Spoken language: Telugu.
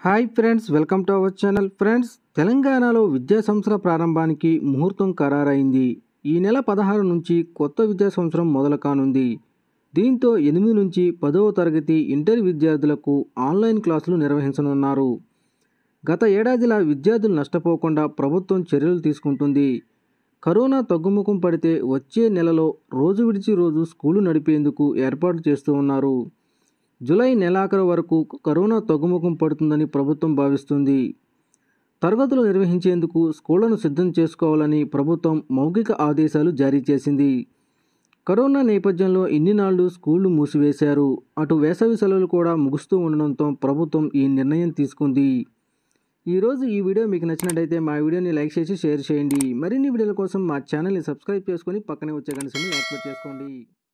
hi friends welcome to our channel friends తెలంగాణలో విద్యా సంవత్సర ప్రారంభానికి ముహూర్తం ఖరారైంది ఈ నెల పదహారు నుంచి కొత్త విద్యా సంవత్సరం మొదలు కానుంది దీంతో ఎనిమిది నుంచి పదవ తరగతి ఇంటర్ విద్యార్థులకు ఆన్లైన్ క్లాసులు నిర్వహించనున్నారు గత ఏడాదిలా విద్యార్థులు నష్టపోకుండా ప్రభుత్వం చర్యలు తీసుకుంటుంది కరోనా తగ్గుముఖం పడితే వచ్చే నెలలో రోజు విడిచి రోజు స్కూలు నడిపేందుకు ఏర్పాటు చేస్తూ ఉన్నారు జూలై నెలాఖరు వరకు కరోనా తగ్గుముఖం పడుతుందని ప్రభుత్వం భావిస్తుంది తరగతులు నిర్వహించేందుకు స్కూళ్లను సిద్ధం చేసుకోవాలని ప్రభుత్వం మౌఖిక ఆదేశాలు జారీ చేసింది కరోనా నేపథ్యంలో ఇన్ని నాళ్లు స్కూళ్లు మూసివేశారు అటు వేసవి సెలవులు కూడా ముగుస్తూ ఉండడంతో ప్రభుత్వం ఈ నిర్ణయం తీసుకుంది ఈరోజు ఈ వీడియో మీకు నచ్చినట్టయితే మా వీడియోని లైక్ చేసి షేర్ చేయండి మరిన్ని వీడియోల కోసం మా ఛానల్ని సబ్స్క్రైబ్ చేసుకొని పక్కనే వచ్చే గంటని యాక్టివేట్ చేసుకోండి